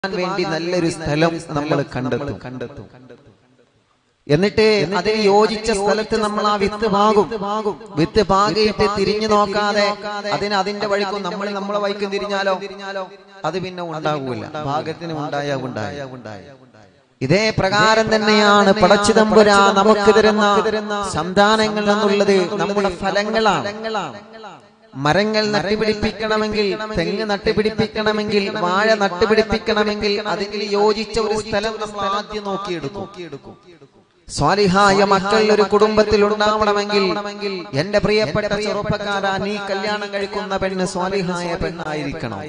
വേണ്ടി നല്ലൊരു സ്ഥലം നമ്മൾ കണ്ടെത്തും കണ്ടെത്തും എന്നിട്ട് അതിന് യോജിച്ച സ്ഥലത്ത് നമ്മൾ ആ വിത്ത് പാകും വിത്ത് പാകിയിട്ട് തിരിഞ്ഞു നോക്കാതെ അതിന് അതിന്റെ വഴിക്കും നമ്മൾ നമ്മളെ വഴിക്കും തിരിഞ്ഞാലോ അത് പിന്നെ ഉണ്ടാകൂല ഭാഗത്തിന് ഉണ്ടായ ഉണ്ടായ ഉണ്ടായ ഇതേ പ്രകാരം തന്നെയാണ് പടച്ചിതമ്പുരാ നമുക്ക് തരുന്ന സന്താനങ്ങൾ എന്നുള്ളത് നമ്മുടെ ഫലങ്ങളാണ് മരങ്ങൾ നട്ടുപിടിപ്പിക്കണമെങ്കിൽ തെങ്ങ് നട്ടുപിടിപ്പിക്കണമെങ്കിൽ വാഴ നട്ടുപിടിപ്പിക്കണമെങ്കിൽ അതിന് യോജിച്ച ഒരു സ്ഥലം നമ്മൾ ആദ്യം നോക്കിയെടുക്കും സ്വാലിഹായ മക്കൾ ഒരു കുടുംബത്തിൽ ഉണ്ടാവണമെങ്കിൽ എന്റെ പ്രിയപ്പെട്ട ചെറുപ്പക്കാരാ നീ കല്യാണം കഴിക്കുന്ന പെണ്ണ് സ്വാലിഹായ പെണ്ണായിരിക്കണം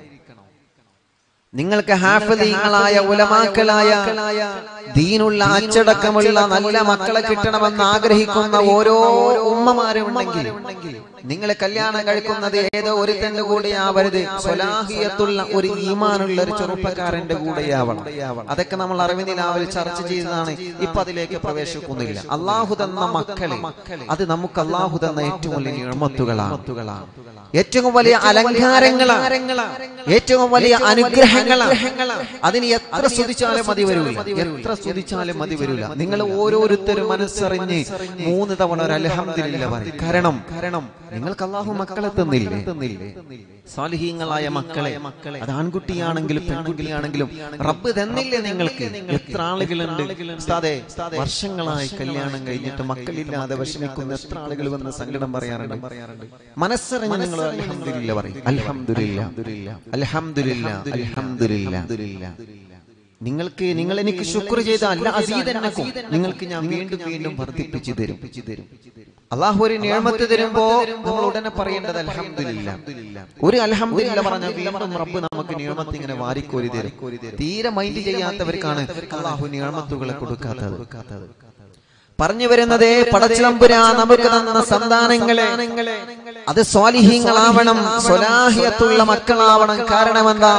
നിങ്ങൾക്ക് ഹാഫലീങ്ങളായ ഉലമാക്കളായ ദീനുള്ള അച്ചടക്കമുള്ള നല്ല മക്കളെ കിട്ടണമെന്ന് ആഗ്രഹിക്കുന്ന ഓരോ ഉമ്മമാരും ഉണ്ടെങ്കിൽ നിങ്ങൾ കല്യാണം കഴിക്കുന്നത് ഏതോ ഒരുത്തന്റെ കൂടെയാവരുത് സ്വലാഹിയത്തുള്ള ഒരു ഈമാനുള്ള ഒരു ചെറുപ്പക്കാരന്റെ കൂടെയാവണം അതൊക്കെ നമ്മൾ അറിവിനിലാവിൽ ചർച്ച ചെയ്തതാണ് ഇപ്പൊ അതിലേക്ക് പ്രവേശിക്കുന്നില്ല അള്ളാഹു തന്ന മക്കളെ അത് നമുക്ക് അള്ളാഹു തന്ന ഏറ്റവും വലിയ നിഴമത്തുകളാണ് ഏറ്റവും വലിയ അലങ്കാരങ്ങളാണ് ഏറ്റവും വലിയ അനുഗ്രഹങ്ങളാണ് അതിന് എത്ര സ്തുതിച്ചാലും മതി വരില്ല എത്ര സ്തുതിച്ചാലും മതി വരില്ല നിങ്ങൾ ഓരോരുത്തരും മനസ്സറിഞ്ഞ് മൂന്ന് തവണ ഒരു അലഹമില്ല പറയും കാരണം കാരണം നിങ്ങൾക്ക് അള്ളാഹു മക്കളെ തന്നില്ലേ തന്നില്ലേ സാലിഹീങ്ങളായ മക്കളെ അത് ആൺകുട്ടിയാണെങ്കിലും പെൺകുട്ടിയാണെങ്കിലും റബ്ബ് തന്നില്ലേ നിങ്ങൾക്ക് എത്ര ആളുകളുണ്ട് ഉസ്താദേ, വർഷങ്ങളായി കല്യാണം കഴിഞ്ഞിട്ട് മക്കളില്ലാതെ വിഷമിക്കുന്ന എത്ര ആളുകൾ വന്ന് സങ്കടം പറയാറുണ്ട് മനസ്സറിഞ്ഞ് നിങ്ങൾ അൽഹംദുലില്ലാ പറയും അൽഹംദുലില്ലാ അൽഹംദുലില്ലാ അൽഹംദുലില്ലാ നിങ്ങൾക്ക് നിങ്ങൾ എനിക്ക് ശുക്ർ ചെയ്ത അല്ല അസീതനക്കും നിങ്ങൾക്ക് ഞാൻ വീണ്ടും വീണ്ടും വർദ്ധിപ്പിച്ചു തരും അള്ളാഹു ഒരു നിയമത്ത് തരുമ്പോ നമ്മൾ ഉടനെ പറയേണ്ടത് അൽഹംദുലില്ലാ ഒരു അൽഹംദുലില്ല പറഞ്ഞാൽ വീണ്ടും റബ്ബ് നമുക്ക് നിയമത്ത് ഇങ്ങനെ വാരിക്കോരി തരും തീരെ മൈൻഡ് ചെയ്യാത്തവർക്കാണ് അള്ളാഹു നിയമത്തുകളെ കൊടുക്കാത്തത് പറഞ്ഞു വരുന്നത് പടച്ചിലമ്പുരാ നമുക്ക് തന്ന സന്താനങ്ങളെ അത് സ്വാലിഹീങ്ങളാവണം സ്വലാഹിയത്തുള്ള മക്കളാവണം കാരണമെന്താ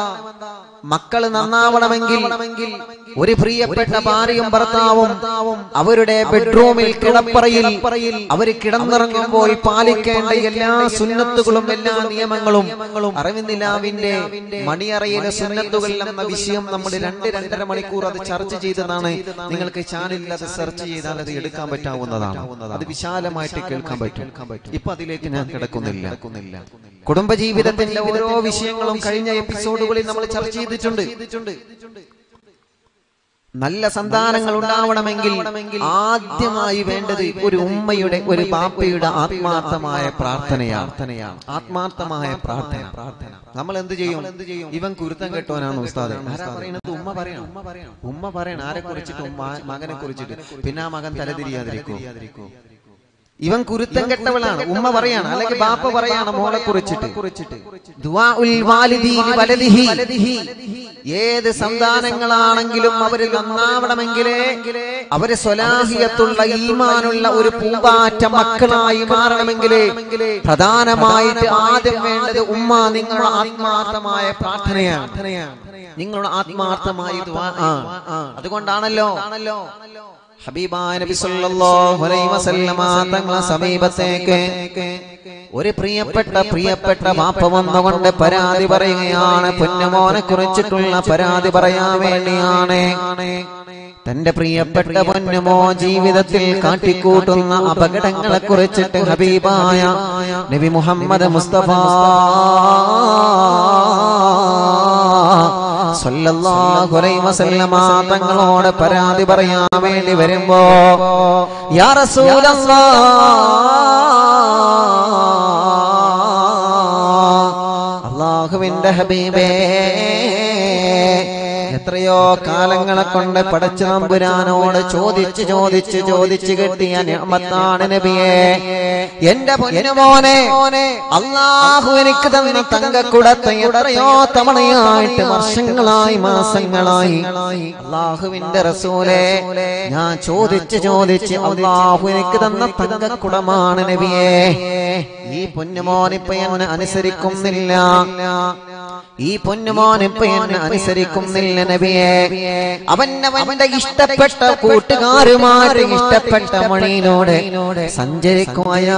മക്കൾ നന്നാവണമെങ്കിൽ ഒരു പ്രിയപ്പെട്ട ഭാര്യയും ഭർത്താവും അവരുടെ ബെഡ്റൂമിൽ കിടപ്പറയിൽ അവർ കിടന്നിറങ്ങുമ്പോൾ പാലിക്കേണ്ട എല്ലാ സുന്നത്തുകളും എല്ലാ നിയമങ്ങളും അറിവിന്ദിലാവിന്റെ മണിയറയിലെ സുന്നത്തുകൾ എന്ന വിഷയം നമ്മൾ രണ്ട് രണ്ടര മണിക്കൂർ അത് ചർച്ച ചെയ്തതാണ് നിങ്ങൾക്ക് ചാനലിൽ അത് സെർച്ച് ചെയ്താൽ അത് എടുക്കാൻ പറ്റാവുന്നതാണ് അത് വിശാലമായിട്ട് കേൾക്കാൻ പറ്റും ഇപ്പൊ അതിലേക്ക് ഞാൻ കിടക്കുന്നില്ല കുടുംബജീവിതത്തിന്റെ ഓരോ വിഷയങ്ങളും കഴിഞ്ഞ എപ്പിസോഡുകളിൽ നമ്മൾ ചർച്ച ചെയ്തിട്ടുണ്ട് നല്ല സന്താനങ്ങൾ ഉണ്ടാവണമെങ്കിൽ ആദ്യമായി വേണ്ടത് ഒരു ഉമ്മയുടെ ഒരു പാപ്പയുടെ ആത്മാർത്ഥമായ പ്രാർത്ഥനയാണ് ആത്മാർത്ഥമായ പ്രാർത്ഥന നമ്മൾ എന്ത് ചെയ്യും ഇവൻ കുരുത്തം കെട്ടോനാണ് ഉസ്താദ് ആരാ പറയുന്നത് ഉമ്മ പറയണം ഉമ്മ പറയണം ആരെ കുറിച്ചിട്ട് ഉമ്മ മകനെ കുറിച്ചിട്ട് പിന്നെ ആ മകൻ തലതിരിയാതിരിക്കോ ഇവൻ കുരുത്തം കെട്ടവളാണ് ഉമ്മ പറയാണ് അല്ലെങ്കിൽ ബാപ്പ പറയാണ് മോളെ കുറിച്ചിട്ട് ദുആഉൽ വാലിദീനി വലദിഹി. ഏത് സന്താനങ്ങളാണെങ്കിലും അവര് നന്നാവണമെങ്കിലേ അവര് സ്വലാഹിയത്തുള്ള ഈമാനുള്ള ഒരു പൂമ്പാറ്റ മക്കളായി മാറണമെങ്കിലേ പ്രധാനമായിട്ട് ആദ്യം വേണ്ടത് ഉമ്മ നിങ്ങളുടെ ആത്മാർത്ഥമായ പ്രാർത്ഥനയാണ് നിങ്ങളുടെ ആത്മാർത്ഥമായ ദുആ ആണ്. അതുകൊണ്ടാണല്ലോ ഹബീബായ നബി സല്ലല്ലാഹു അലൈഹി വസല്ലമ തങ്ങളെ സമീപത്തേക്ക് ഒരു പ്രിയപ്പെട്ട പ്രിയപ്പെട്ട മാപ്പ വന്നുകൊണ്ട് പരാതി പറയുകയാണ് പൊന്നുമോനെ കുറിച്ചിട്ടുള്ള പരാതി പറയാൻ വേണ്ടിയാണ് തന്റെ പ്രിയപ്പെട്ട പൊന്നുമോ ജീവിതത്തിൽ കാട്ടിക്കൂട്ടുന്ന അപകടങ്ങളെ കുറിച്ചിട്ട് ഹബീബായ നബി മുഹമ്മദ് മുസ്തഫ സല്ലല്ലാഹു അലൈഹി വസല്ലമ തങ്ങളോട് പരാതി പറയാൻ വേണ്ടി വരുമ്പോ യാ റസൂലല്ലാഹ് അല്ലാഹുവിന്റെ ഹബീബേ എത്രയോ കാലങ്ങളെ കൊണ്ട് പടച്ച നമ്പുരാനോട് ചോദിച്ച് ചോദിച്ച് ചോദിച്ച് കിട്ടിയ നിഅമത്താണ് നബിയെ എന്റെ പൊന്നുമോനെ അള്ളാഹു എനിക്ക് തന്ന തങ്കക്കുടത്തെ എത്രയോ തവണയായിട്ട് വർഷങ്ങളായി മാസങ്ങളായി അള്ളാഹുവിന്റെ റസൂലെ ഞാൻ ചോദിച്ച് ചോദിച്ച് അള്ളാഹു എനിക്ക് തന്ന തങ്കക്കുടമാണ് നബിയെ ഈ പൊന്നുമോൻ ഇപ്പൊ എന്നെ അനുസരിക്കുന്നില്ല ഈ പൊന്നുമോൻ ഇപ്പൊ എന്നെ അനുസരിക്കുന്നില്ല നബിയെ അവൻ അവന്റെ ഇഷ്ടപ്പെട്ട കൂട്ടുകാരുമായിട്ട് ഇഷ്ടപ്പെട്ട മണിയിലൂടെ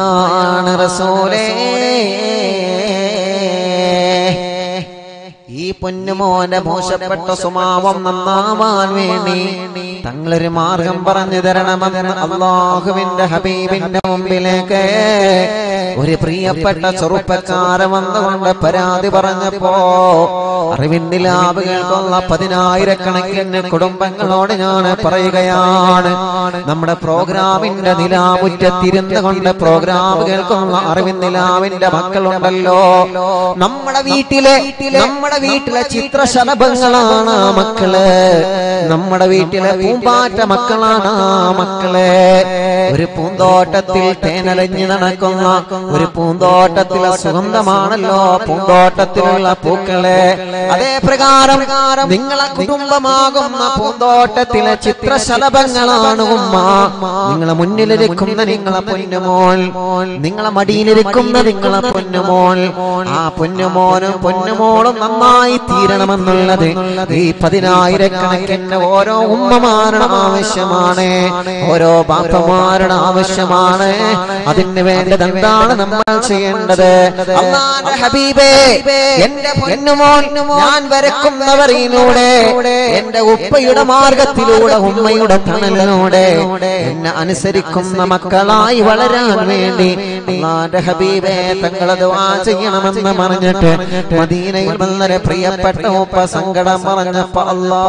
സഞ്ചരിക്കുകയാണ് റസൂലേ ഈ പൊന്നുമോന്റെ മോശപ്പെട്ട സ്വഭാവം നന്നാവാൻ വേണ്ടി തങ്ങളൊരു മാർഗം പറഞ്ഞു തരണമെന്ന് അള്ളാഹുവിന്റെ ഹബീബിന്റെ മുമ്പിലേക്ക് ഒരു പ്രിയപ്പെട്ട ചെറുപ്പക്കാരൻ വന്നുകൊണ്ട് പരാതി പറഞ്ഞപ്പോ അറിവിന്റെ ലാഭ് കേൾക്കുന്ന പതിനായിരക്കണക്കിന് കുടുംബങ്ങളോട് ഞാൻ പറയുകയാണ് നമ്മുടെ പ്രോഗ്രാമിന്റെ നിലാമുറ്റത്തിരുന്ന് കൊണ്ട് പ്രോഗ്രാം കേൾക്കുന്ന അറിവിന്റെ നിലാവിന്റെ മക്കളുണ്ടല്ലോ നമ്മുടെ വീട്ടിലെ നമ്മുടെ വീട്ടിലെ ചിത്രശലഭങ്ങളാണ് ആ മക്കള് നമ്മുടെ വീട്ടിലെ പൂമ്പാറ്റ മക്കളാണ് ആ മക്കളെ ഒരു പൂന്തോട്ടത്തിൽ തേനലഞ്ഞു നടക്കുന്ന ഒരു പൂന്തോട്ടത്തിലെ സുഗന്ധമാണല്ലോ പൂന്തോട്ടത്തിലുള്ള പൂക്കളെ അതേ പ്രകാരം നിങ്ങളെ കുടുംബമാകുന്ന പൂന്തോട്ടത്തിലെ ചിത്രശലഭങ്ങളാണ് ഉമ്മ നിങ്ങളെ മുന്നിലിരിക്കുന്ന നിങ്ങളെ പൊന്നുമോൾ നിങ്ങളെ മടിയിലിരിക്കുന്ന നിങ്ങളെ പൊന്നുമോൾ ആ പൊന്നുമോനും പൊന്നുമോളും നന്നായി തീരണമെന്നുള്ളത് ഈ പതിനായിരക്കണക്കിന് ഓരോ ഉമ്മമാരുടെ ആവശ്യമാണ് ഓരോ ബാപ്പമാരുടെ ആവശ്യമാണ് അതിന് വേണ്ടത് എന്താണ് നമ്മൾ ചെയ്യേണ്ടത് അള്ളാന്റെ ഹബീബേ എന്റെ പൊന്നുമോൻ ഞാൻ വരക്കുന്നവരിലൂടെ എന്റെ ഉപ്പയുടെ മാർഗത്തിലൂടെ ഉമ്മയുടെ തണലിലൂടെ എന്നെ അനുസരിക്കുന്ന മക്കളായി വളരാൻ വേണ്ടി അള്ളാന്റെ ഹബീബേ തങ്ങളത് ആ ചെയ്യണമെന്ന് പറഞ്ഞിട്ട് മദീനയിൽ വളരെ പ്രിയപ്പെട്ട ഉപ്പ സങ്കടം പറഞ്ഞപ്പോ അല്ലാ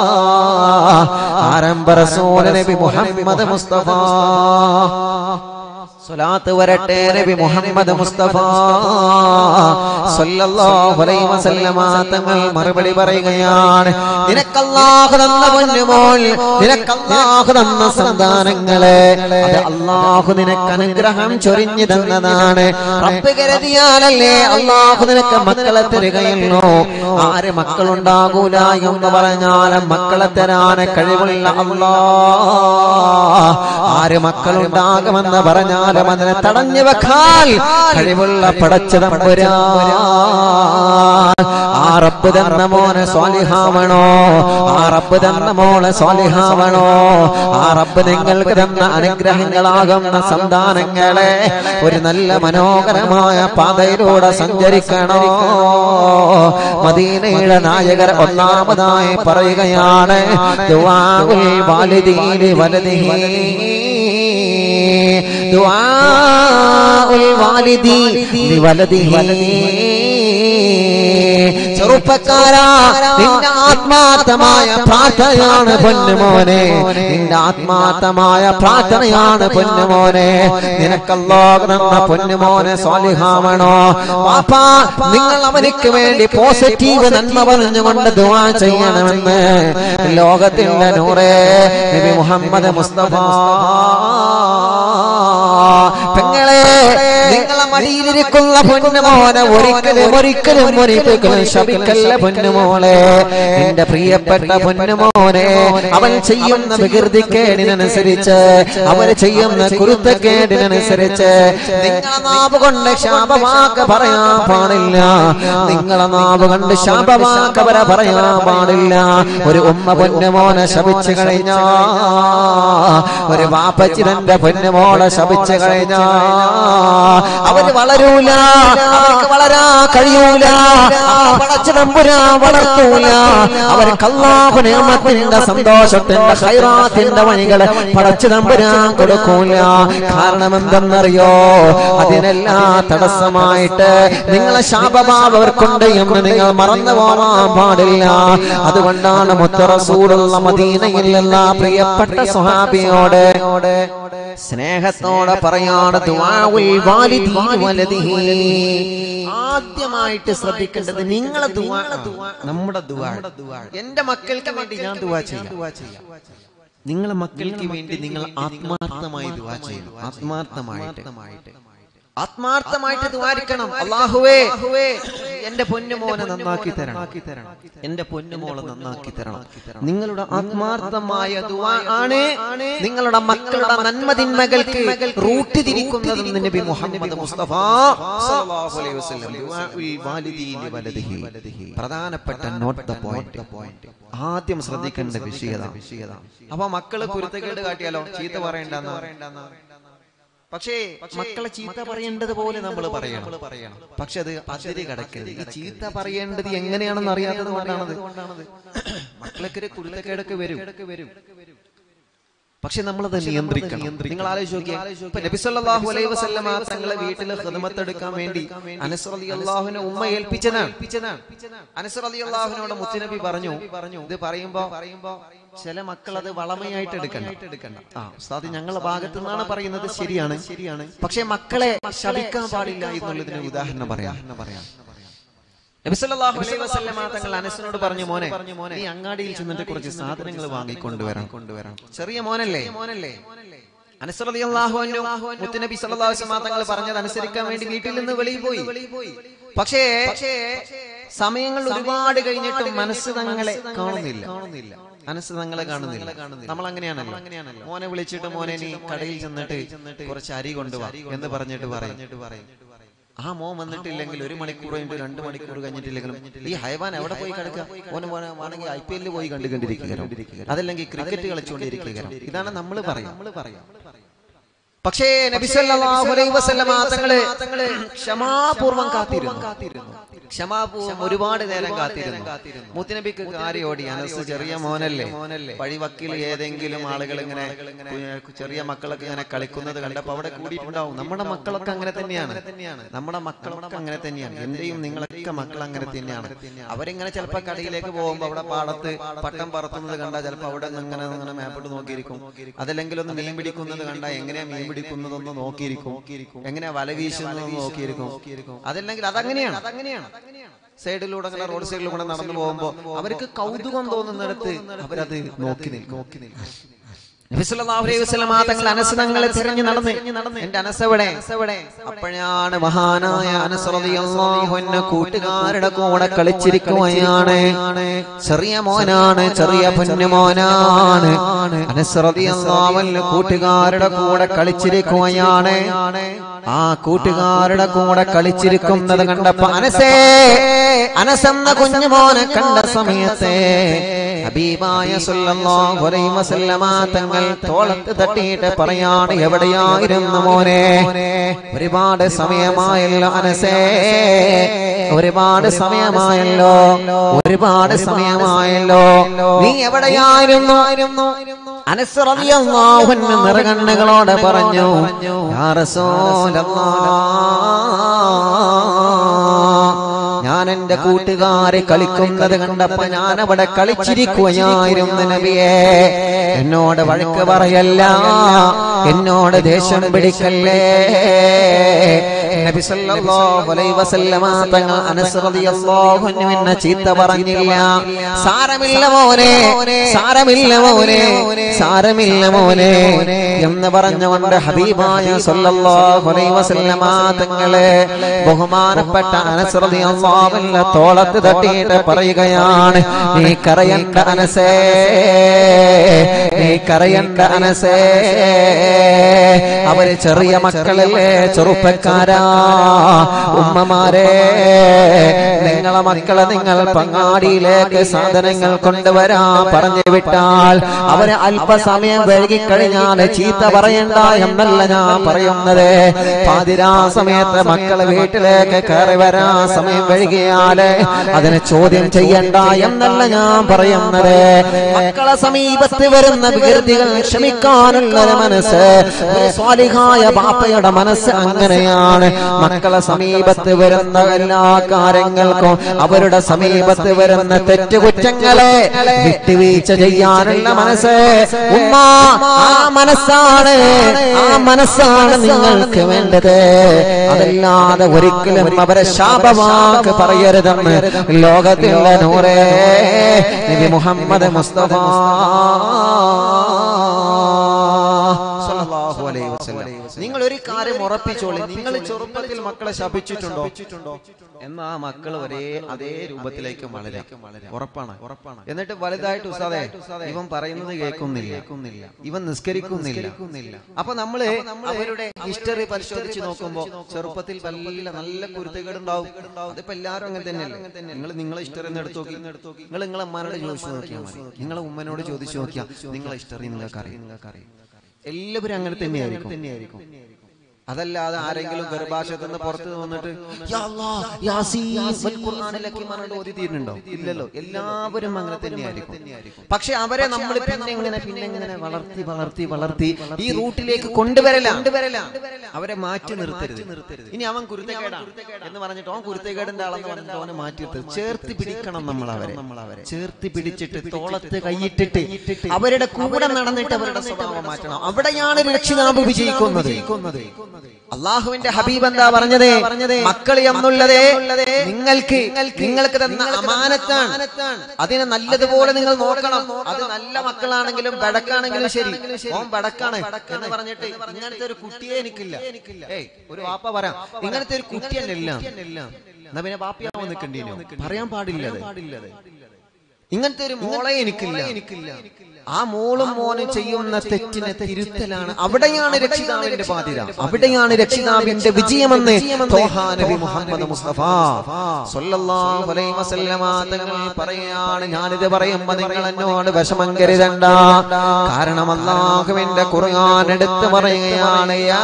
ആരംഭ റസൂൽ നബി മുഹമ്മദ് മുസ്തഫ സ്വലാത്ത് വരട്ടെ നബി മുഹമ്മദ് മുസ്തഫ സല്ലല്ലാഹു അലൈഹി വസല്ലമ തങ്ങൾ മറുപടി പറയുകയാണ് നിനക്കല്ലാഹു തന്ന പൊന്നുമോൾ നിനക്കല്ലാഹു തന്ന സന്താനങ്ങളെ അത് അല്ലാഹു നിനക്ക് അനുഗ്രഹം ചൊരിഞ്ഞു തന്നതാണ് റബ്ബ് കരുതിയാലല്ലേ അല്ലാഹു നിനക്ക് മക്കളെ തരികയുള്ളൂ ആര് മക്കളുണ്ടാകൂല എന്ന് പറഞ്ഞാൽ മക്കളെ തരാൻ കഴിവുള്ള അല്ലാ ആര് മക്കളുണ്ടാകുമെന്ന് പറഞ്ഞാലും അതിനെ തടഞ്ഞു വെക്കാൻ കഴിവുള്ള പടച്ച തമ്പുരാ ആ റബ്ബ് തന്ന മോനെ സ്വാലിഹാവണോ ആ റബ്ബ് തന്ന മോളെ സ്വാലിഹാവണോ ആ റബ്ബ് നിങ്ങൾക്ക് തന്ന അനുഗ്രഹങ്ങളാകുന്ന സന്താനങ്ങളെ ഒരു നല്ല മനോഹരമായ പാതയിലൂടെ സഞ്ചരിക്കണോ മദീനയുടെ നായകർ ഒന്നാമതായി പറയുകയാണ് ദുആഉൽ വാലിദീനി വലദിഹി ദുആഉൽ വാലിദി ലിവലദിഹി ചെറുപ്പക്കാരാ നിന്റെ ആത്മാർത്ഥമായ പ്രാർത്ഥനയാണ് പൊന്നുമോനെ നിന്റെ ആത്മാർത്ഥമായ പ്രാർത്ഥനയാണ് പൊന്നുമോനെ നിനക്കല്ലോ തന്ന പൊന്നുമോനെ സ്വാലിഹാവണോ പാപ്പാ നിങ്ങൾ അവനിക്ക് വേണ്ടി പോസിറ്റീവ് നന്മ പറഞ്ഞുകൊണ്ട് ദുആ ചെയ്യണമെന്ന് ലോകത്തിന്റെ നൂറേ നബി മുഹമ്മദ് മുസ്തഫ പെങ്ങളെ നിങ്ങളെ മടിയിലിരിക്കുന്ന പൊന്നുമോനെ ഒരിക്കലും ഒരിക്കലും ഒരിക്കലും ശപിക്കല്ല പൊന്നുമോളെ എന്റെ പ്രിയപ്പെട്ട പൊന്നുമോനെ അവൻ ചെയ്യുന്ന വികൃതിക്കേടിനനുസരിച്ച് അവർ ചെയ്യുന്ന കുരുത്തക്കേടിനനുസരിച്ച് നിങ്ങളെ നാവ് കൊണ്ട് ശാപവാക്ക് പറയാൻ പാടില്ല നിങ്ങളെ നാവ് കൊണ്ട് ശാപവാക്ക് അവരെ പറയാൻ പാടില്ല ഒരു ഉമ്മ പൊന്നുമോനെ ശപിച്ചു കഴിഞ്ഞാ ഒരു വാപ്പച്ചിരന്റെ പൊന്നുമോളെ ശപിച്ചു കഴിഞ്ഞാ അവര് വളരൂല അവർക്ക് വളരാ കഴിയൂല പടച്ചിടമ്പുരാ വളർത്തൂല അവർക്ക് അള്ളാഹു നിയമത്തിന്റെ സന്തോഷത്തിന്റെ ഹൈറാത്തിന്റെ വഴികളെ പടച്ചിടമ്പുരാൻ കൊടുക്കൂല കാരണം എന്തെന്നറിയോ അതിനെല്ലാം തടസ്സമായിട്ട് നിങ്ങളെ ശാപഭാവം അവർക്കുണ്ട് എന്ന് നിങ്ങൾ മറന്നു പോകാൻ പാടില്ല അതുകൊണ്ടാണ് മുത്തറസൂടുള്ള മദീനയിലുള്ള പ്രിയപ്പെട്ട സ്വഹാബിയോട് സ്നേഹത്തോടെ പറയാണ് ദുആഉൽ വാലിദീൻ വലദിഹി ആദ്യമായിട്ട് ശ്രദ്ധിക്കേണ്ടത് നിങ്ങളെ ദുആ നമ്മുടെ ദുആ എന്റെ മക്കൾക്ക് വേണ്ടി ഞാൻ ദുആ ചെയ്യാം നിങ്ങളെ മക്കൾക്ക് വേണ്ടി നിങ്ങൾ ആത്മാർത്ഥമായി ദുആ ചെയ്യണം ആത്മാർത്ഥമായിട്ട് ആത്മാർത്ഥമായിട്ട് ദ്വാരിക്കണം അള്ളാഹുവേ എന്റെ പൊന്നുമോനെ നന്നാക്കി തരണം എന്റെ പൊന്നുമോളെ നന്നാക്കി തരണം നിങ്ങളുടെ ആത്മാർത്ഥമായ ദുആ ആണ് നിങ്ങളുടെ മക്കളുടെ നന്മതിന്മകൾക്ക് റൂട്ട് തിരിക്കുന്നതെന്ന് നബി മുഹമ്മദ് മുസ്തഫ സല്ലല്ലാഹു അലൈഹി വസല്ലം ദുആഉൽ വാലിദീനി വലദിഹി പ്രധാനപ്പെട്ട നോട്ട് ദ പോയിന്റ് ആദ്യം ശ്രദ്ധിക്കേണ്ട വിഷയത അപ്പൊ മക്കള് കുരുത്തക്കേട് കാട്ടിയാലോ ചീത്ത പറയണ്ടെന്ന് പക്ഷേ മക്കളെ ചീത്ത പറയേണ്ടത് പോലെ നമ്മൾ പറയണം പക്ഷെ അത് അതിര് കടക്കരുത് ഈ ചീത്ത പറയേണ്ടത് എങ്ങനെയാണെന്ന് അറിയാത്തത് കൊണ്ടാണത് മക്കളൊക്കെ ഒരു കുരുത്തക്കേടൊക്കെ വരും പക്ഷെ നമ്മളത് നിയന്ത്രിക്കണം നിങ്ങൾ ആലോചിച്ച് നോക്കിയേ ഇപ്പൊ നബി സല്ലല്ലാഹു അലൈഹി വസല്ലമ തങ്ങളെ വീട്ടിൽ ഖിദ്മത്ത് എടുക്കാൻ വേണ്ടി അനസ് റളിയല്ലാഹുവിനെ ഉമ്മ ഏൽപ്പിച്ചതാണ് അനസ് റളിയല്ലാഹുവിനോട് മുത്തുനബി പറഞ്ഞു പറഞ്ഞു ഇത് പറയുമ്പോ പറയുമ്പോ ചില മക്കൾ അത് വളമയായിട്ട് എടുക്കണ്ട ആ ഉസ്താദ് ഞങ്ങളുടെ ഭാഗത്തു നിന്നാണ് പറയുന്നത് ശരിയാണ് ശരിയാണ് പക്ഷെ മക്കളെ ശപിക്കാൻ പാടില്ല എന്നുള്ളതിന് ഉദാഹരണം പറയാം പറയാം നബി സല്ലല്ലാഹു അലൈഹി വസല്ലമ തങ്ങൾ അനസിനോട് പറഞ്ഞു മോനെ നീ അങ്ങാടിയിൽ ചെന്നിട്ട് കുറച്ച് സാധനങ്ങൾ വാങ്ങിക്കൊണ്ടുവരണം കൊണ്ടുവരണം ചെറിയ മോനല്ലേ മോനല്ലേ അനസ് റളിയല്ലാഹു അൻഹു മുത്തുനബി സല്ലല്ലാഹു അലൈഹി വസല്ലമ തങ്ങൾ പറഞ്ഞത് അനുസരിക്കാൻ വേണ്ടി വീട്ടിൽ നിന്ന് വെളിയിൽ പോയി പക്ഷേ സമയങ്ങൾ ഒരുപാട് കഴിഞ്ഞിട്ടും മനസ്സ് തങ്ങളെ കാണുന്നില്ല കാണുന്നില്ല മനസ്സ് തങ്ങളെ കാണുന്നില്ല നമ്മൾ അങ്ങനെയാണല്ലോ അങ്ങനെയാണല്ലോ മോനെ വിളിച്ചിട്ട് മോനെ നീ കടയിൽ ചെന്നിട്ട് കുറച്ച് അരി കൊണ്ടുവാ എന്ന് പറഞ്ഞിട്ട് പറയും ആ മോൻ വന്നിട്ടില്ലെങ്കിൽ ഒരു മണിക്കൂർ കഴിഞ്ഞിട്ട് രണ്ട് മണിക്കൂർ കഴിഞ്ഞിട്ടില്ലെങ്കിലും ഈ ഹൈവാൻ എവിടെ പോയി കിടക്കുക ഓന് മോനെ ആണെങ്കിൽ ഐ പി എല്ലിൽ പോയി കണ്ടുകൊണ്ടിരിക്കുക അതല്ലെങ്കിൽ ക്രിക്കറ്റ് കളിച്ചുകൊണ്ടിരിക്കുക ഇതാണ് നമ്മൾ പറയാം നമ്മൾ പറയാം പക്ഷേ നബി സല്ലല്ലാഹു അലൈഹി വസല്ലമ തങ്ങള് ക്ഷമാപൂർവം കാത്തിരുന്നു ക്ഷമാപൂർവം ഒരുപാട് നേരം കാത്തിരുന്നു മുത്തുനബിക്ക് കാര്യോടി അനസ് ചെറിയ മോനല്ലേ മോനല്ലേ വഴിവക്കിൽ ഏതെങ്കിലും ആളുകൾ ഇങ്ങനെ കു- ചെറിയ മക്കളൊക്കെ ഇങ്ങനെ കളിക്കുന്നത് കണ്ടപ്പോ അവിടെ കൂടിയിട്ടുണ്ടാവും നമ്മുടെ മക്കളൊക്കെ അങ്ങനെ തന്നെയാണ് നമ്മുടെ മക്കളൊക്കെ അങ്ങനെ തന്നെയാണ് എന്റെയും നിങ്ങളൊക്കെ മക്കൾ അങ്ങനെ തന്നെയാണ് അവരിങ്ങനെ ചിലപ്പോ കടയിലേക്ക് പോകുമ്പോ അവിടെ പാടത്ത് പട്ടം പറത്തുന്നത് കണ്ടാൽ ചിലപ്പോ അവിടെ നിന്ന് ഇങ്ങനെ ഇങ്ങനെ മേപ്പോട്ട് നോക്കിയിരിക്കും അതല്ലെങ്കിൽ ഒന്ന് മീൻ പിടിക്കുന്നത് കണ്ടാൽ എങ്ങനെയാ മീൻ പിടിക്കുന്നതൊന്ന് നോക്കിയിരിക്കും എങ്ങനെയാ വല വീശുന്നതെന്ന് നോക്കിയിരിക്കും അതല്ലെങ്കിൽ അതങ്ങനെയാണ് അതങ്ങനെയാണ് സൈഡിലൂടെ അങ്ങനെ റോഡ് സൈഡിലൂടെ നടന്നു പോകുമ്പോ അവർക്ക് കൗതുകം തോന്നുന്നിടത്ത് അവരത് നോക്കി നിൽക്കും നോക്കി നിൽക്കും നബി സല്ലല്ലാഹു അലൈഹി വസല്ലമ തങ്ങൾ അനസ് തങ്ങളെ തിരഞ്ഞു നടന്ന് എന്റെ അനസ് എവിടെ അപ്പോഴാണ് മഹാനായ അനസ് റളിയല്ലാഹു അൻഹു കൂട്ടുകാരുടെ കൂടെ കളിച്ചിരിക്കുകയാണ് ചെറിയ മോനാണ് ചെറിയ പൊന്നു മോനാണ് അനസ് റളിയല്ലാഹു അൻഹു കൂട്ടുകാരുടെ കൂടെ കളിച്ചിരിക്കുകയാണ് ആ കൂട്ടുകാരുടെ കൂടെ കളിച്ചിരിക്കുന്നത് കണ്ടപ്പോ അനസേ അനസെന്ന കുഞ്ഞുമോനെ കണ്ട സമയത്തെ ഹബീബായ സല്ലല്ലാഹു അലൈഹി വസല്ലമ തങ്ങൾ തോളത്ത് തട്ടിയിട്ട് പറയാണ് എവിടെയായിരുന്നു മോനെ ഒരുപാട് സമയമായല്ലോ അനസേ ഒരുപാട് സമയമായല്ലോ ഒരുപാട് സമയമായല്ലോ നീ എവിടെയായിരുന്നു അനസ് റളിയല്ലാഹു അൻഹു നിറകണ്ണുകളോടെ പറഞ്ഞു യാ റസൂലല്ലാഹ് ഞാൻ എന്റെ കൂട്ടുകാരെ കളിക്കുന്നത് കണ്ടപ്പോ ഞാൻ അവിടെ കളിച്ചിരിക്കുകയായിരുന്നു നബിയെ എന്നോട് വഴക്ക് പറയല്ല എന്നോട് ദേഷ്യം പിടിക്കല്ലേ നബി സല്ലല്ലാഹു അലൈഹി വസല്ലമ തങ്ങൾ അനസ് റളിയല്ലാഹു അൻഹു എന്നെ ചീത്ത പറഞ്ഞില്ല സാരമില്ല മോനെ സാരമില്ല മോനെ സാരമില്ല മോനെ എന്ന് പറഞ്ഞുകൊണ്ട് ഹബീബായ സല്ലല്ലാഹു അലൈഹി വസല്ലമ തങ്ങളെ ബഹുമാനപ്പെട്ട അനസ് റളിയല്ലാഹു അൻഹു തോളത്ത് തട്ടിയിട്ട് പറയുകയാണ് നീ കരയണ്ട അനസേ നീ കരയണ്ട അനസേ അവര് ചെറിയ മക്കളല്ലേ ചെറുപ്പക്കാരാ ഉമ്മമാരെ നിങ്ങളെ മക്കളെ നിങ്ങൾ പങ്ങാടിയിലേക്ക് സാധനങ്ങൾ കൊണ്ടുവരാ പറഞ്ഞു വിട്ടാൽ അവര് അല്പസമയം വൈകിക്കഴിഞ്ഞാൽ ചീത്ത പറയണ്ട എന്നല്ല ഞാൻ പറയുന്നത് പാതിരാ സമയത്ത് മക്കളെ വീട്ടിലേക്ക് കയറി വരാ സമയം വൈകിയാല് അതിനെ ചോദ്യം ചെയ്യണ്ട എന്നല്ല ഞാൻ പറയുന്നത് മക്കളെ സമീപത്ത് വരുന്ന വികൃതികൾ ക്ഷമിക്കാനുള്ള ഒരു മനസ്സ് ഒരു സ്വാലിഹായ ബാപ്പയുടെ മനസ്സ് അങ്ങനെയാണ് മക്കളെ സമീപത്ത് വരുന്ന എല്ലാ കാര്യങ്ങൾക്കും അവരുടെ സമീപത്ത് വരുന്ന തെറ്റുകുറ്റങ്ങളെ വിട്ടുവീഴ്ച ചെയ്യാനുള്ള മനസ്സ് ഉമ്മ ആ മനസ്സാണ് ആ മനസ്സാണ് നിങ്ങൾക്ക് വേണ്ടത് അതല്ലാതെ ഒരിക്കലും അവരെ ശാപവാക്ക് പറയരുതെന്ന് ലോകത്തിലുള്ള നൂറേ നബി മുഹമ്മദ് മുസ്തഫ സല്ലല്ലാഹു അലൈഹി വസല്ലം. നിങ്ങൾ ഒരു കാര്യം ഉറപ്പിച്ചോളി നിങ്ങൾ ചെറുപ്പത്തിൽ മക്കളെ ശപിച്ചിട്ടുണ്ടോ എന്നാ ആ മക്കൾ ഒരേ അതേ രൂപത്തിലേക്ക് വളരാം ഉറപ്പാണ് ഉറപ്പാണ് എന്നിട്ട് വലുതായിട്ട് ഉസ്താദേ ഇവൻ പറയുന്നത് കേൾക്കുന്നില്ല കേൾക്കുന്നില്ല ഇവൻ നിസ്കരിക്കുന്നില്ല അപ്പൊ നമ്മള് അവരുടെ ഹിസ്റ്ററി പരിശോധിച്ച് നോക്കുമ്പോ ചെറുപ്പത്തിൽ വല്ല നല്ല കുരുത്തക്കേടുണ്ടാവും അതിപ്പോ എല്ലാവരും അങ്ങനെ തന്നെയല്ലേ നിങ്ങൾ നിങ്ങളെ ഹിസ്റ്ററി ഒന്ന് എടുത്തു നോക്കി നിങ്ങൾ നിങ്ങളെ അമ്മാനോട് ചോദിച്ചു നോക്കിയാൽ മതി നിങ്ങളെ ഉമ്മനോട് ചോദിച്ചു നോക്കിയാൽ നിങ്ങളെ ഹിസ്റ്ററി നിങ്ങൾക്ക് അറിയാം നിങ്ങൾക്ക് അറിയാം എല്ലാവരും അങ്ങനെ തന്നെയായിരിക്കും തന്നെയായിരിക്കും അതല്ലാതെ ആരെങ്കിലും ഗർഭാശയത്തിൽ നിന്ന് പുറത്ത് വന്നിട്ട് "യാ അല്ലാഹ്, യാസീൻ വൽ ഖുർആനിലൊക്കെ പറഞ്ഞിട്ട് ഓതി തീരുന്നുണ്ടോ ഇല്ലല്ലോ എല്ലാവരും അങ്ങനെ തന്നെയായിരിക്കും പക്ഷെ അവരെ നമ്മൾ പിന്നെ ഇങ്ങനെ പിന്നെ ഇങ്ങനെ വളർത്തി വളർത്തി വളർത്തി ഈ റൂട്ടിലേക്ക് കൊണ്ടുവരല അവരെ മാറ്റി നിർത്തരുത് ഇനി അവൻ കുരുത്തക്കേടാണ് എന്ന് പറഞ്ഞിട്ട് അവൻ കുരുത്തക്കേടിന്റെ ആളെന്ന് പറഞ്ഞിട്ട് അവനെ മാറ്റി നിർത്തരുത് ചേർത്ത് പിടിക്കണം നമ്മൾ അവരെ ചേർത്ത് പിടിച്ചിട്ട് തോളത്ത് കൈയിട്ടിട്ട് അവരുടെ കൂടെ നടന്നിട്ട് അവരുടെ സ്വഭാവം മാറ്റണം അവിടെയാണ് രക്ഷിതാവ് വിജയിക്കുന്നത് അള്ളാഹുവിന്റെ ഹബീബ് എന്താ പറഞ്ഞത് മക്കൾ എന്നുള്ളതേ നിങ്ങൾക്ക് നിങ്ങൾക്ക് തന്ന അമാനത്താണ് അതിനെ നല്ലതുപോലെ നിങ്ങൾ നോക്കണം അത് നല്ല മക്കളാണെങ്കിലും ബടക്കാണെങ്കിലും ശരി ഓൻ ബടക്കാണ് എന്ന് പറഞ്ഞിട്ട് ഇങ്ങനത്തെ ഒരു കുട്ടിയെ എനിക്കില്ല ഏയ് ഒരു വാപ്പ പറയാം ഇങ്ങനത്തെ ഒരു കുട്ടി തന്നെ ഇല്ല എന്നാ പിന്നെ വാപ്പിയാവോ നിൽക്കണ്ടീനോ പറയാൻ പാടില്ലത് ഇങ്ങനത്തെ ഒരു മോളെ എനിക്കില്ല എനിക്കില്ല ആ മോളും മോനും ചെയ്യുന്ന തെറ്റിനെ തിരുത്തലാണ് അവിടെയാണ് രക്ഷിതാവിന്റെ ബാധ്യത അവിടെയാണ് രക്ഷിതാവിന്റെ വിജയമെന്ന് തോഹാ നബി മുഹമ്മദ് മുസ്തഫ സല്ലല്ലാഹു അലൈഹി വസല്ലമ തങ്ങൾ പറയാണ് ഞാനിത് പറയുമ്പോ നിങ്ങൾ എന്നോട് വിഷമം കരുതണ്ട കാരണം അള്ളാഹുവിന്റെ ഖുർആൻ എടുത്ത് പറയുകയാണ് യാ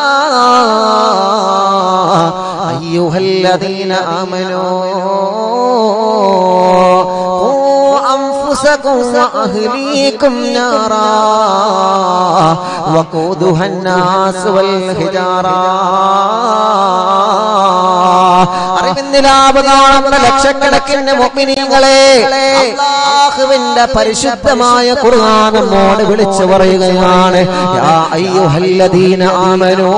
അയ്യുഹല്ലദീന ആമനൂ أنفسكم وأهليكم نارا وقودها الناس والحجارة അറിവിന്ദിലാവ് കാണുന്ന ലക്ഷക്കണക്കിന് മുഅ്മിനീങ്ങളെ അല്ലാഹുവിന്റെ പരിശുദ്ധമായ ഖുർആൻ നമ്മോട് വിളിച്ചു പറയുകയാണ് യാ അയ്യുഹല്ലദീന ആമനൂ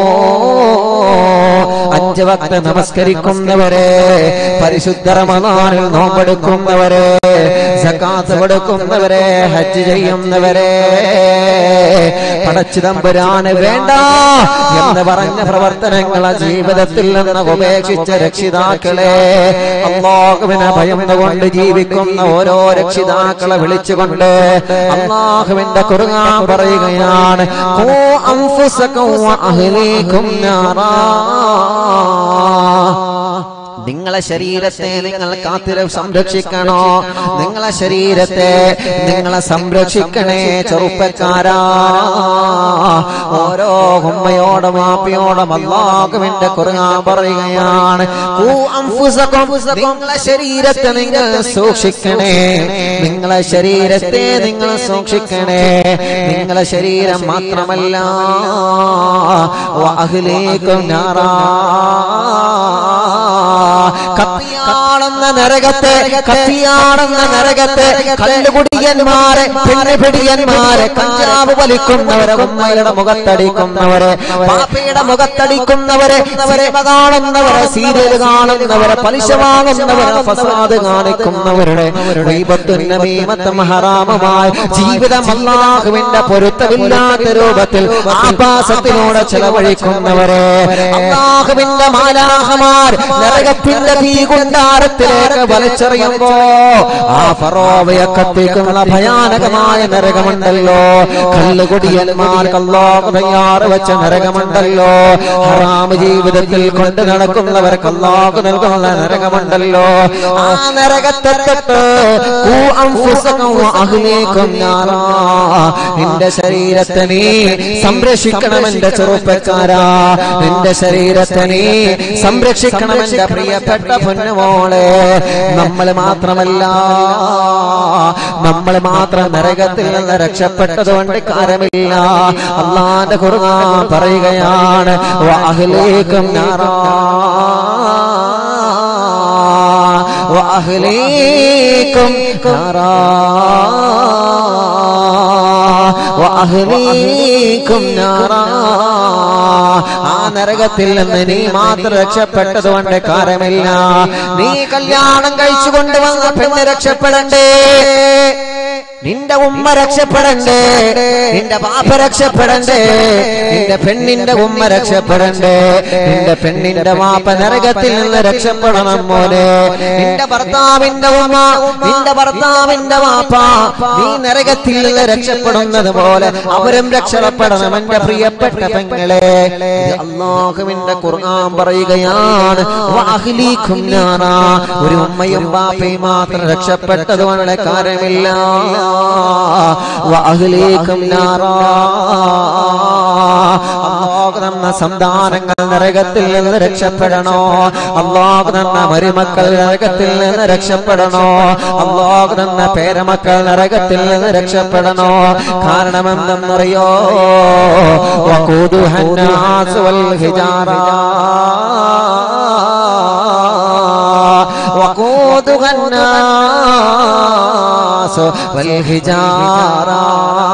അഞ്ച് വക്ത നമസ്കരിക്കുന്നവരെ പരിശുദ്ധ റമദാനിൽ നോമ്പെടുക്കുന്നവരെ സക്കാത്ത് കൊടുക്കുന്നവരെ ഹജ്ജ് ചെയ്യുന്നവരെ പടച്ചു തമ്പുരാന് വേണ്ട എന്ന് പറഞ്ഞ പ്രവർത്തനങ്ങളെ ജീവിതത്തിൽ നിന്ന് ഉപേക്ഷിച്ച രക്ഷിതാക്കളെ അള്ളാഹുവിനെ ഭയന്നുകൊണ്ട് ജീവിക്കുന്ന ഓരോ രക്ഷിതാക്കളെ വിളിച്ചുകൊണ്ട് അള്ളാഹുവിന്റെ കുറുകാൻ പറയുകയാണ് "ഖൂ അൻഫുസക്കും വഅഹ്ലീകും നാറാ." നിങ്ങളെ ശരീരത്തെ നിങ്ങൾ കാത്തിര സംരക്ഷിക്കണോ നിങ്ങളെ ശരീരത്തെ നിങ്ങളെ സംരക്ഷിക്കണേ ചെറുപ്പക്കാരാ ഓരോ ഉമ്മയോടും മാപ്പിയോടും അള്ളാഹുവിന്റെ കുറുങ്ങാൻ പറയുകയാണ് "ഖൂ അൻഫുസക്കും." നിങ്ങളെ ശരീരത്തെ നിങ്ങൾ സൂക്ഷിക്കണേ നിങ്ങളെ ശരീരത്തെ നിങ്ങൾ സൂക്ഷിക്കണേ നിങ്ങളെ ശരീരം മാത്രമല്ല വഅഹ്ലീകും നാറാ കത്തിയാടുന്ന നരകത്തെ കത്തിയാടുന്ന നരകത്തെ കല്ലുകുടിയന്മാരെ പെണ്ണുപിടിയന്മാരെ കഞ്ചാവ് വലിക്കുന്നവരെ ഉമ്മയുടെ മുഖത്തടിക്കുന്നവരെ പാപ്പയുടെ മുഖത്തടിക്കുന്നവരെ സിനിമ കാണുന്നവരെ സീരിയൽ കാണുന്നവരെ പലിശ വാങ്ങുന്നവരെ ഫസാദ് കാണിക്കുന്നവരുടെ ദൈവത്തുന്നമീമത്തം ഹറാമമായ ജീവിതം അല്ലാഹുവിന്റെ പൊരുത്തമില്ലാത്ത രൂപത്തിൽ ആഭാസത്തിലൂടെ ചെലവഴിക്കുന്നവരെ അല്ലാഹുവിന്റെ മാലാഹമാർ നരകത്തിന്റെ തീ കുണ്ടാരത്തിലേക്ക് വലിച്ചെറിയുമ്പോ ആ ഫറോവയെ കത്തിക്കുന്ന ഭയാനകമായ നരകമുണ്ടല്ലോ കല്ലുകൊടിയന്മാർക്ക് അല്ലാഹു തയ്യാറ് വെച്ച നരകമുണ്ടല്ലോ ഹറാമ് ജീവിതത്തിൽ കൊണ്ട് നടക്കുന്നവർക്ക് അല്ലാഹു നൽകുന്ന നരകമുണ്ടല്ലോ ആ നരകത്തെ തൊട്ട് ഖൂ അൻഫുസക്കും വഅഹ്ലീകും നാറാ. നിന്റെ ശരീരത്തെ നീ സംരക്ഷിക്കണം എന്റെ ചെറുപ്പക്കാരാ നിന്റെ ശരീരത്തെ നീ സംരക്ഷിക്കണം എന്റെ പ്രിയപ്പെട്ട പൊന്നുമോളെ നമ്മൾ മാത്രമല്ല നമ്മൾ മാത്രം നരകത്തിൽ നിന്ന് രക്ഷപ്പെട്ടത് കൊണ്ട് കാര്യമില്ല അള്ളാന്റെ കുറുകാ പറയുകയാണ് വാഹിലേക്കും നാറാ وأهليكم نارا وأهليكم نارا ആ നരകത്തിൽ നിന്ന് നീ മാത്രം രക്ഷപ്പെട്ടത് കൊണ്ട് കാര്യമില്ല നീ കല്യാണം കഴിച്ചു കൊണ്ടുവന്ന പെണ്ണ് രക്ഷപ്പെടണ്ടേ നിന്റെ ഉമ്മ രക്ഷപ്പെടണ്ടേ നിന്റെ പാപ്പ രക്ഷപ്പെടണ്ടേ നിന്റെ പെണ്ണിന്റെ ഉമ്മ രക്ഷപ്പെടണ്ടേ നിന്റെ പെണ്ണിന്റെ വാപ്പ നരകത്തിൽ നിന്ന് രക്ഷപ്പെടണം മോനെ നിന്റെ ഭർത്താവിന്റെ ഉമ്മ നിന്റെ ഭർത്താവിന്റെ വാപ്പ നീ നരകത്തിൽ നിന്ന് രക്ഷപ്പെടുന്നത് പോലെ അവരും രക്ഷപ്പെടണം എന്റെ പ്രിയപ്പെട്ട പെങ്ങളെ ഇത് അള്ളാഹുവിന്റെ ഖുർആൻ പറയുകയാണ് വാഹ്ലീക്കും നാറാ. ഒരു ഉമ്മയും ബാപ്പയും മാത്രം രക്ഷപ്പെട്ടത് കൊണ്ട് കാര്യമില്ല വാഹ്ലീക്കും നാറാ അള്ളാഹു തന്ന സന്താനങ്ങൾ നരകത്തിൽ നിന്ന് രക്ഷപ്പെടണോ അള്ളാഹു തന്ന മരുമക്കൾ നരകത്തിൽ നിന്ന് രക്ഷപ്പെടണോ അള്ളാഹു തന്ന പേരമക്കൾ നരകത്തിൽ നിന്ന് രക്ഷപ്പെടണോ കാരണം എന്തെന്നറിയോ وقودها الناس والحجارة وقودها الناس والحجارة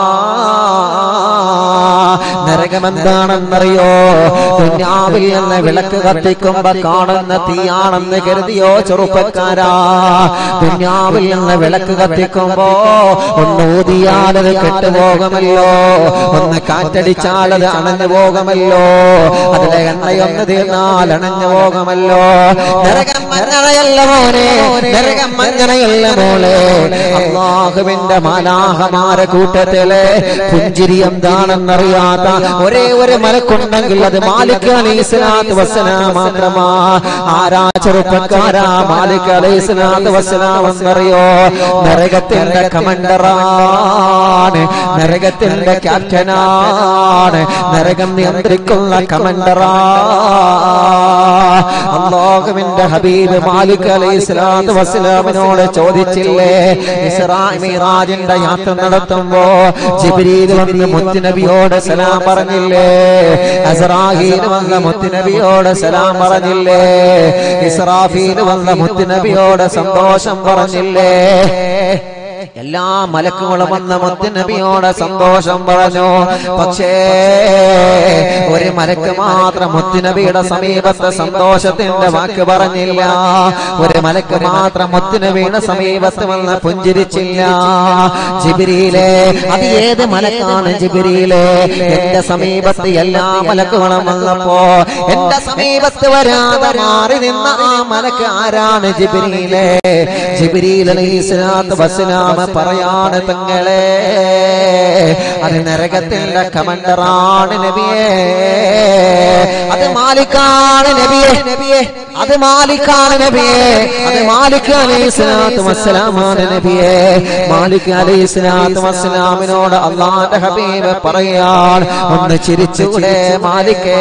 നരകമെന്താണെന്നറിയോ ദുന്യാവിൽ നിന്ന് വിളക്ക് കത്തിക്കുമ്പോ കാണുന്ന തീയാണെന്ന് കരുതിയോ ചെറുപ്പക്കാരാ ദുന്യാവിൽ നിന്ന് വിളക്ക് കത്തിക്കുമ്പോ ഒന്ന് ഊതിയാലത് കെട്ടുപോകുമല്ലോ ഒന്ന് കാറ്റടിച്ചാലത് അണഞ്ഞു പോകുമല്ലോ അതിലെ എണ്ണയൊന്ന് തീർന്നാൽ അണഞ്ഞു പോകുമല്ലോ നരകം മഞ്ഞണയല്ല മോനെ നരകം മഞ്ഞണയല്ല മോളെ അള്ളാഹുവിന്റെ മാലാഹമാരെ കൂട്ടത്തിലെ പുഞ്ചിരി എന്താണെന്നറിയാത്ത ഒരേ ഒരു മലക്കുണ്ടെങ്കിൽ അത് മാലിക് അലൈഹി സ്വലാത്തു വസ്സലാം മാത്രമാ ആരാ ചെറുപ്പക്കാരാ മാലിക് അലൈഹി സ്വലാത്തു വസ്സലാം എന്നറിയോ നരകത്തിന്റെ കമണ്ടറാണ് നരകത്തിന്റെ ക്യാപ്റ്റനാണ് നരകം നിയന്ത്രിക്കുന്ന കമണ്ടറാ അള്ളാഹുവിന്റെ ഹബീബ് മാലിക് അലൈഹി സ്വലാത്തു വസ്സലാമിനോട് ചോദിച്ചില്ലേ ഇസ്രാ മിറാജിന്റെ യാത്ര നടത്തുമ്പോ ജിബ്രീൽ വന്ന് മുത്തുനബിയോട് സലാം പറഞ്ഞില്ലേ അസ്രാഹീൽ വന്ന മുത്തുനബിയോട് സലാം പറഞ്ഞില്ലേ ഇസ്രാഫീൽ വന്ന മുത്തുനബിയോട് സന്തോഷം പറഞ്ഞില്ലേ എല്ലാ മലക്കുകളും വന്ന മുത്തുനബിയോട് സന്തോഷം പറഞ്ഞു പക്ഷേ ഒരു മലക്ക് മാത്രം മുത്തുനബിയുടെ സമീപത്ത് സന്തോഷത്തിന്റെ വാക്ക് പറഞ്ഞില്ല ഒരു മലക്ക് മാത്രം മുത്തുനബിയുടെ സമീപത്ത് വന്ന് പുഞ്ചിരിച്ചില്ല ജിബിരിയിലെ അത് ഏത് മലക്കാണ് ജിബിരിയിലെ എന്റെ സമീപത്ത് എല്ലാ മലക്കുകളും വന്നപ്പോ എന്റെ സമീപത്ത് വരാതെ മാറി നിന്ന ആ മലക്ക് ആരാണ് ജിബിരിയിലെ ജിബിരിയിൽ അലൈഹിസ്സലാത്തു വസ്സലാം പറയാണ് തങ്ങളെ അത് നരകത്തിന്റെ കമണ്ടറാണ് നബിയേ അത് മാലിക്കാണ് നബിയെ നബിയെ അത് മാലിക്കാണ് നബിയെ അത് മാലിക് അലൈഹി സ്വലാത്തു വസ്സലാമാണ് നബിയെ മാലിക് അലൈഹി സ്വലാത്തു വസ്സലാമിനോട് അള്ളാന്റെ ഹബീബ് പറയാൻ ഒന്ന് ചിരിച്ചുകൂടെ മാലിക്കേ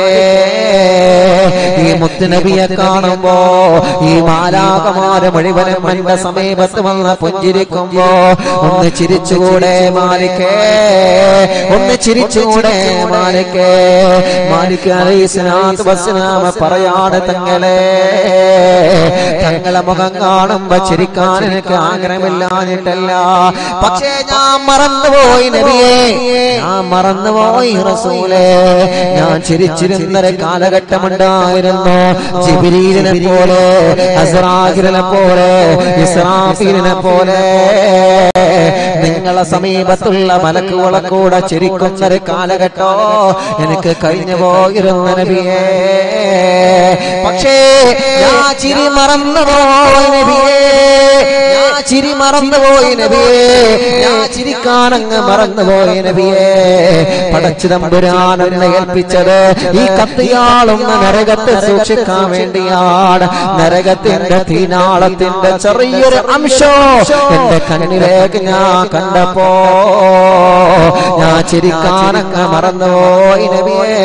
ഈ മുത്തുനബിയെ കാണുമ്പോ ഈ മാലാകമാര് മുഴുവനും എന്റെ സമീപത്ത് വന്ന് പുഞ്ചിരിക്കുമ്പോ ഒന്ന് ചിരിച്ചുകൂടെ മാലിക്കേ ഒന്ന് ചിരിച്ചുകൂടെ മാലിക്കേ മാലിക് അലൈഹി സ്വലാത്തു വസ്സലാം പറയാണ് തങ്ങളെ തങ്ങളെ മുഖം കാണുമ്പോ ചിരിക്കാൻ എനിക്ക് ആഗ്രഹമില്ലാഞ്ഞിട്ടല്ല പക്ഷേ ഞാൻ മറന്നുപോയി നബിയെ ഞാൻ മറന്നുപോയി റസൂലേ ഞാൻ ചിരിച്ചിരുന്നൊരു കാലഘട്ടമുണ്ടായിരുന്നു ജിബിരീലിനെ പോലെ അസ്രാഹിലിനെ പോലെ ഇസ്രാഫീലിനെ പോലെ നിങ്ങളെ സമീപത്തുള്ള മലക്കുകളെ കൂടെ ചിരിക്കുന്നൊരു കാലഘട്ടോ എനിക്ക് കഴിഞ്ഞു പോയിരുന്ന നബിയേ പക്ഷേ ഞാൻ ചിരി മറന്നുപോയി നബിയേ ഞാൻ ചിരി മറന്നുപോയി നബിയേ ഞാൻ ചിരിക്കാനങ്ങ് മറന്നുപോയി നബിയേ പടച്ചു തമ്പുരാനെന്ന് ഏൽപ്പിച്ചത് ഈ കത്തിയാളുന്ന നരകത്തെ സൂക്ഷിക്കാൻ വേണ്ടിയാണ് നരകത്തിന്റെ തീനാളത്തിന്റെ ചെറിയൊരു അംശം എന്റെ കണ്ണിലേക്ക് ഞാൻ കണ്ടപ്പോ ഞാൻ ചിരിക്കാനങ്ങ് മറന്നുപോയി നബിയേ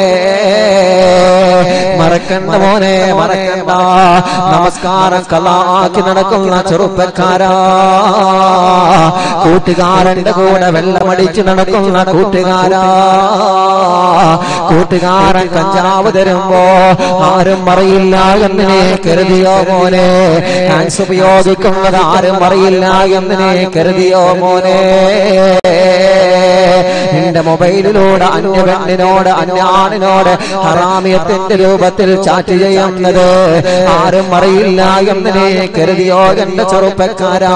മറക്കണ്ട മോനെ മറക്കണ്ട നമസ്കാരം കലാക്കി നടക്കുന്ന ചെറുപ്പക്കാരാ കൂട്ടുകാരന്റെ കൂടെ വെള്ളമടിച്ച് നടക്കുന്ന കൂട്ടുകാരാ കൂട്ടുകാരൻ കഞ്ചാവ് തരുമ്പോ ആരും അറിയില്ല എന്ന് നീ കരുതിയോ മോനെ ഹാൻസ് ഉപയോഗിക്കുന്നത് ആരും അറിയില്ല എന്ന് നീ കരുതിയോ മോനെ നിന്റെ മൊബൈലിലൂടെ അന്യപെണ്ണിനോട് അന്യാണിനോട് ഹറാമിയത്തിന്റെ രൂപത്തിൽ ചാറ്റ് ചെയ്യുന്നത് ആരും അറിയില്ല എന്ന് നീ കരുതിയോ എന്റെ ചെറുപ്പക്കാരാ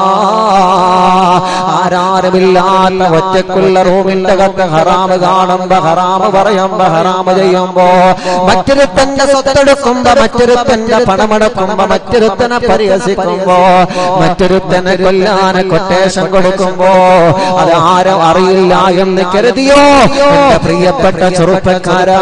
ആരാരുമില്ലാത്ത ഒറ്റക്കുള്ള റൂമിന്റെ കത്ത് ഹറാമ് കാണുമ്പോ ഹറാമ് പറയുമ്പോ ഹറാമ് ചെയ്യുമ്പോ മറ്റൊരുത്തന്റെ സ്വത്തെടുക്കുമ്പോ മറ്റൊരുത്തന്റെ പണമെടുക്കുമ്പോ മറ്റൊരുത്തനെ പരിഹസിക്കുമ്പോ മറ്റൊരുത്തനെ കൊല്ലാന് കൊട്ടേഷൻ കൊടുക്കുമ്പോ അത് ആരും അറിയില്ല എന്ന് കരുതിയോ എന്റെ പ്രിയപ്പെട്ട ചെറുപ്പക്കാരാ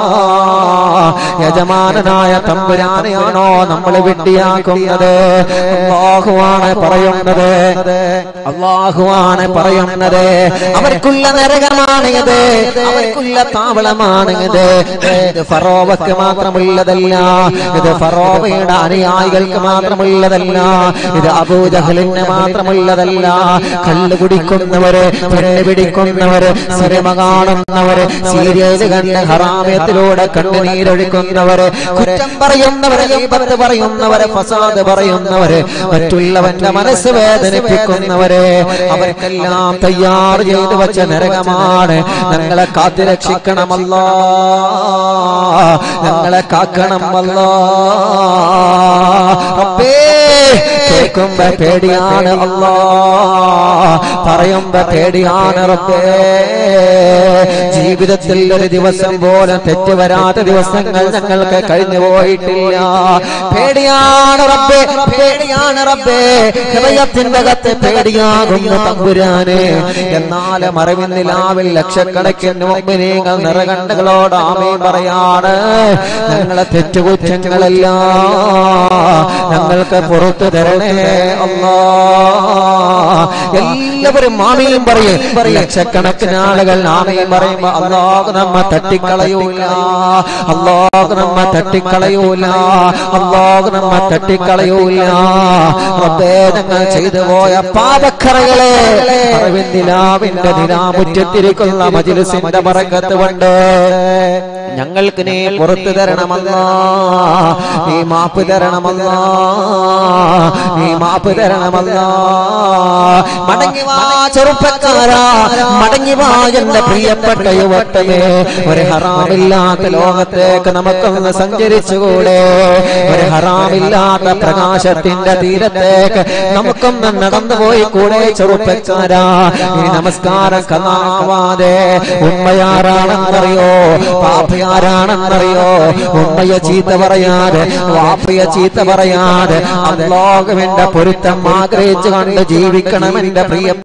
യജമാനനായ തമ്പുരാനെയാണോ നമ്മൾ വിട്ടിയാക്കുന്നത് അള്ളാഹുവാണ് പറയുന്നത് അള്ളാഹുവാണ് അള്ളാഹുവാണ് പറയുന്നത് അവർക്കുള്ള നരകമാണ് ഇത് അവർക്കുള്ള താവളമാണ് ഇത് ഇത് ഫറോവക്ക് മാത്രമുള്ളതല്ല ഇത് ഫറോവയുടെ അനുയായികൾക്ക് മാത്രമുള്ളതല്ല ഇത് അബൂജഹലിന് മാത്രമുള്ളതല്ല കല്ല് കുടിക്കുന്നവര് പെണ്ണ് പിടിക്കുന്നവര് സിനിമ കാണുന്നവര് സീരിയൽ കണ്ട് ഹറാമയത്തിലൂടെ കണ്ണുനീരൊഴുക്കുന്നവര് കുറ്റം പറയുന്നവര് ഇമ്പത്ത് പറയുന്നവര് ഫസാദ് പറയുന്നവര് മറ്റുള്ളവന്റെ മനസ്സ് വേദനിപ്പിക്കുന്നവര് അവർക്കെല്ലാം തയ്യാർ ചെയ്തു വെച്ച നരകമാണ് ഞങ്ങളെ കാത്തുരക്ഷിക്കണമല്ലോ ഞങ്ങളെ കാക്കണമല്ലോ റബ്ബേ കേൾക്കുമ്പോ പേടിയാണ് അല്ലോ പറയുമ്പോ പേടിയാണ് റബ്ബേ ജീവിതത്തിൽ ഒരു ദിവസം പോലും തെറ്റ് വരാത്ത ദിവസങ്ങൾ ഞങ്ങൾക്ക് കഴിഞ്ഞു പോയിട്ടില്ല പേടിയാണ് റബ്ബേ പേടിയാണ് റബ്ബേ ഹൃദയത്തിന്റെ അകത്ത് പേടിയാകുന്നു തമ്പുരാന് എന്നാൽ മറവിന്നിലാവിൽ ലക്ഷക്കണക്കിന് മുമ്പിനീങ്ങൾ നിറകണ്ടകളോട് ആമേ പറയാണ് ഞങ്ങളെ തെറ്റുകുറ്റങ്ങളെല്ലാം ഞങ്ങൾക്ക് പുറത്തു തരണേ അല്ലാ എല്ലാവരും ആമയും പറയും ലക്ഷക്കണക്കിന് ആളുകൾ ആമയും പറയുമ്പോ അള്ളാഹ് നമ്മ തട്ടിക്കളയൂല അള്ളാഹ് നമ്മ തട്ടിക്കളയൂല അള്ളാഹ് നമ്മ തട്ടിക്കളയൂല റബ്ബേ ഞങ്ങൾ ചെയ്തു പോയ പാപക്കറകളെ അറിവിന്ദിലാവിന്റെ നിലാമുറ്റത്തിരിക്കുന്ന മജിലിസിന്റെ പറക്കത്ത് കൊണ്ട് ഞങ്ങൾക്ക് നീ പുറത്തു തരണമല്ല നീ മാപ്പ് തരണമല്ല നീ മാപ്പ് തരണമല്ല മടങ്ങി വാ ചെറുപ്പക്കാരാ മടങ്ങി വാ എന്റെ പ്രിയപ്പെട്ട യുവത്വമേ ഒരു ഹറാമില്ലാത്ത ലോകത്തേക്ക് നമുക്കൊന്ന് സഞ്ചരിച്ചുകൂടെ ഒരു ഹറാമില്ലാത്ത പ്രകാശത്തിന്റെ തീരത്തേക്ക് നമുക്കൊന്ന് നടന്നുപോയി കൂടെ ചെറുപ്പക്കാരാ ഈ നമസ്കാരം കഥാവാതെ ഉമ്മയാരാണെന്നറിയോ പാപ്പയാരാണെന്നറിയോ ഉമ്മയെ ചീത്ത പറയാതെ വാപ്പയെ ചീത്ത പറയാതെ അള്ളാഹുവിന്റെ പൊരുത്തം ആഗ്രഹിച്ചു കൊണ്ട് ജീവിക്കണം എന്റെ പ്രിയ